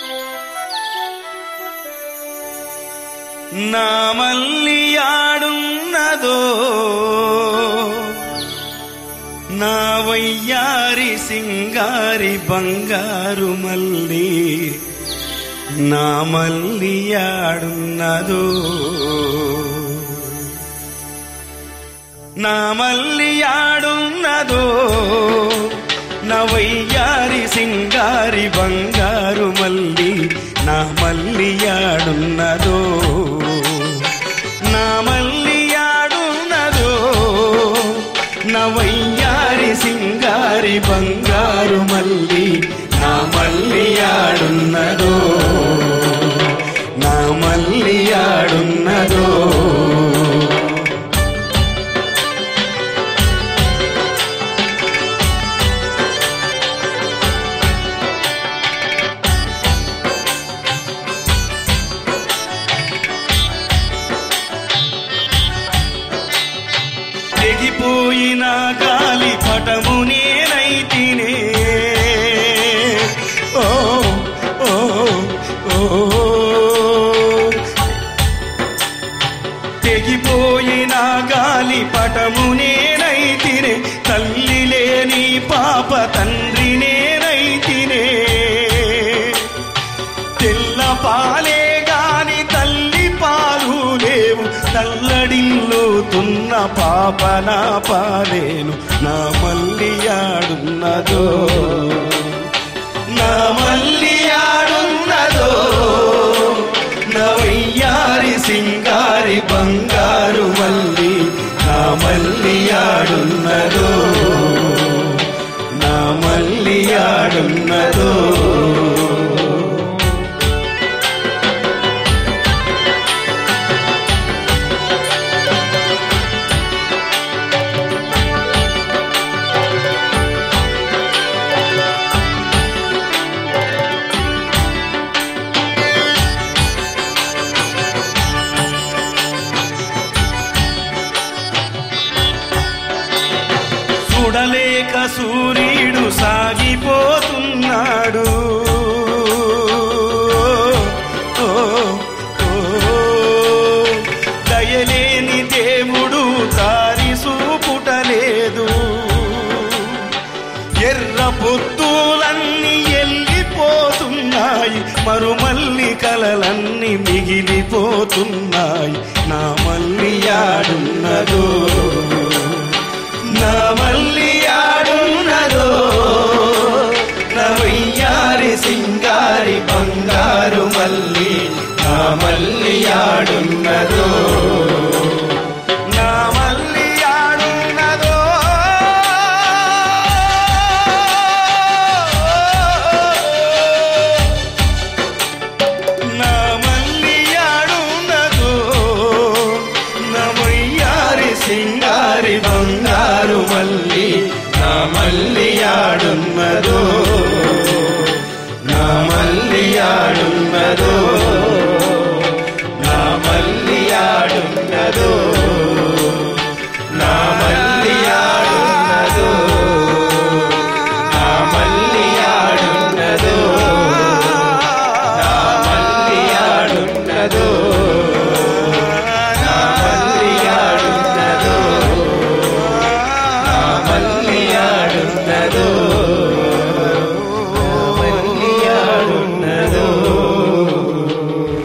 నా మల్లియాడున్నదో నా వయ్యారి సింగారి బంగారు మల్లి నా మల్లియాడున్నదో నా మల్లియాడున్నదో నా వయ్యారి సింగారి బంగారు మల్లి నా మల్లియాడున్నదో నా మల్లియాడున్నదో నా వయ్యారి సింగారి బంగారు మల్లి నా మల్లియాడున్నదో నా మల్లియాడున్నదో తెగిపోయిన గాలి పటము నేనైతినే ఓ ఓ ఓ తెగిపోయిన గాలి పటము నేనైతినే తల్లి లేని పాప తండ్రి నేనైతినే తెల్ల పాలే గాని తల్లి పాలు లేవు తల్లడిల్లుతున్న పాప నా పాలేను నా మల్లియాడున్నదో నా మల్లియాడున్నదో నా వయ్యారి సింగారి బంగారు మల్లి నా మల్లియాడున్నదో నా మల్లియాడున్నదో చూడలేక సూర్యుడు సాగిపోతున్నాడు ఓ, ఓ, దయలేని దేవుడు దారి చూపుటలేదు ఎర్ర పొత్తులన్నీ ఎల్లిపోతున్నాయి మరుమల్లి కలలన్నీ మిగిలిపోతున్నాయి నా మల్లి ఆడున్నదో నా మల్లి ఆడున్నదో నా వయ్యారి సింగారి బంగారు మల్లి నా మల్లి ఆడున్నదో నా మల్లి ఆడున్నదో నా మల్లి ఆడున్నదో నా వయ్యారి సింగారి బంగారు మల్లి నా మల్లి ఆడున్నదో నా మల్లి ఆడున్నదో